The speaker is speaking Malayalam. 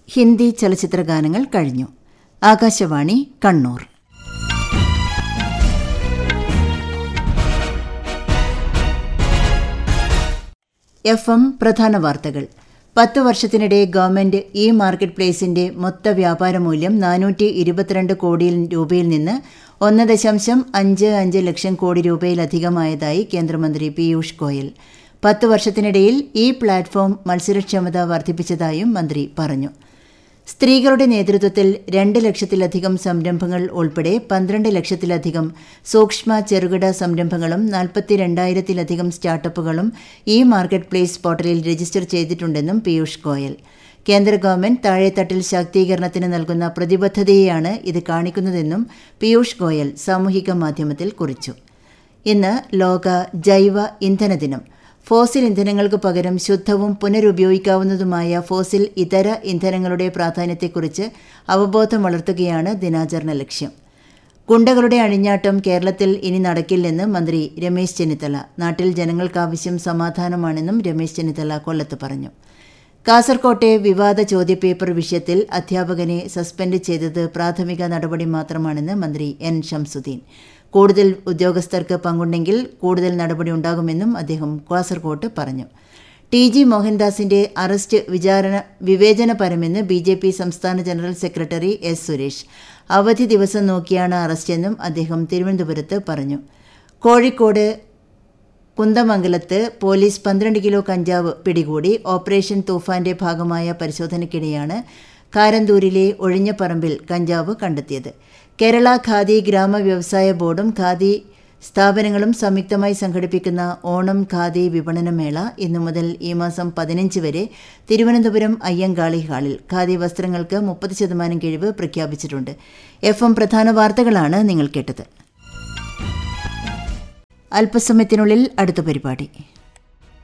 ഹിന്ദി ചലച്ചിത്ര ഗാനങ്ങൾ കഴിഞ്ഞു ആകാശവാണി കണ്ണൂർ എഫ് എം പ്രധാന വാർത്തകൾ പത്ത് വർഷത്തിനിടെ ഗവൺമെന്റ് ഇ മാർക്കറ്റ് പ്ലേസിന്റെ മൊത്ത വ്യാപാര മൂല്യം നാനൂറ്റി ഇരുപത്തിരണ്ട് കോടി രൂപയിൽ നിന്ന് ഒന്ന് ദശാംശം അഞ്ച് അഞ്ച് ലക്ഷം കോടി രൂപയിലധികമായതായി കേന്ദ്രമന്ത്രി പീയൂഷ് ഗോയൽ പത്ത് വർഷത്തിനിടയിൽ ഈ പ്ലാറ്റ്ഫോം മത്സരക്ഷമത വർദ്ധിപ്പിച്ചതായും മന്ത്രി പറഞ്ഞു സ്ത്രീകളുടെ നേതൃത്വത്തിൽ രണ്ട് ലക്ഷത്തിലധികം സംരംഭങ്ങൾ ഉൾപ്പെടെ പന്ത്രണ്ട് ലക്ഷത്തിലധികം സൂക്ഷ്മ ചെറുകിട സംരംഭങ്ങളും നാൽപ്പത്തിരണ്ടായിരത്തിലധികം സ്റ്റാർട്ടപ്പുകളും ഈ മാർക്കറ്റ് പ്ലേസ് പോർട്ടലിൽ രജിസ്റ്റർ ചെയ്തിട്ടുണ്ടെന്നും പീയൂഷ് ഗോയൽ കേന്ദ്ര ഗവൺമെന്റ് താഴെത്തട്ടിൽ ശാക്തീകരണത്തിന് നൽകുന്ന പ്രതിബദ്ധതയെയാണ് ഇത് കാണിക്കുന്നതെന്നും പീയൂഷ് ഗോയൽ സാമൂഹിക മാധ്യമത്തിൽ കുറിച്ചു ഇന്ന് ലോക ജൈവ ഇന്ധന ദിനം ഫോസിൽ ഇന്ധനങ്ങൾക്ക് പകരം ശുദ്ധവും പുനരുപയോഗിക്കാവുന്നതുമായ ഫോസിൽ ഇതര ഇന്ധനങ്ങളുടെ പ്രാധാന്യത്തെക്കുറിച്ച് അവബോധം വളർത്തുകയാണ് ദിനാചരണ ലക്ഷ്യം ഗുണ്ടകളുടെ അഴിഞ്ഞാട്ടം കേരളത്തിൽ ഇനി നടക്കില്ലെന്ന് മന്ത്രി രമേശ് ചെന്നിത്തല നാട്ടിൽ ജനങ്ങൾക്കാവശ്യം സമാധാനമാണെന്നും രമേശ് ചെന്നിത്തല കൊല്ലത്ത് പറഞ്ഞു കാസർകോട്ടെ വിവാദ ചോദ്യപേപ്പർ വിഷയത്തിൽ അധ്യാപകനെ സസ്പെൻഡ് ചെയ്തത് പ്രാഥമിക നടപടി മാത്രമാണെന്ന് മന്ത്രി എൻ ഷംസുദ്ദീൻ കൂടുതൽ ഉദ്യോഗസ്ഥർക്ക് പങ്കുണ്ടെങ്കിൽ കൂടുതൽ നടപടി ഉണ്ടാകുമെന്നും അദ്ദേഹം കാസർകോട്ട് പറഞ്ഞു ടി ജി മോഹൻദാസിന്റെ അറസ്റ്റ് വിചാരണ വിവേചനപരമെന്ന് ബി ജെ പി സംസ്ഥാന ജനറൽ സെക്രട്ടറി എസ് സുരേഷ് അവധി ദിവസം നോക്കിയാണ് അറസ്റ്റെന്നും അദ്ദേഹം തിരുവനന്തപുരത്ത് പറഞ്ഞു കോഴിക്കോട് കുന്തമംഗലത്ത് പോലീസ് പന്ത്രണ്ട് കിലോ കഞ്ചാവ് പിടികൂടി ഓപ്പറേഷൻ തൂഫാന്റെ ഭാഗമായ പരിശോധനയ്ക്കിടെയാണ് കാരന്തൂരിലെ ഒഴിഞ്ഞപ്പറമ്പിൽ കഞ്ചാവ് കണ്ടെത്തിയത് കേരള ഖാദി ഗ്രാമ വ്യവസായ ബോർഡും ഖാദി സ്ഥാപനങ്ങളും സംയുക്തമായി സംഘടിപ്പിക്കുന്ന ഓണം ഖാദി വിപണനമേള ഇന്നു മുതൽ ഈ മാസം പതിനഞ്ച് വരെ തിരുവനന്തപുരം അയ്യങ്കാളി ഹാളിൽ ഖാദി വസ്ത്രങ്ങൾക്ക് മുപ്പത് ശതമാനം കിഴിവ് പ്രഖ്യാപിച്ചിട്ടുണ്ട് എഫ് എം പ്രധാന വാർത്തകളാണ് നിങ്ങൾ കേട്ടത് അല്പസമയത്തിനുള്ളിൽ അടുത്ത പരിപാടി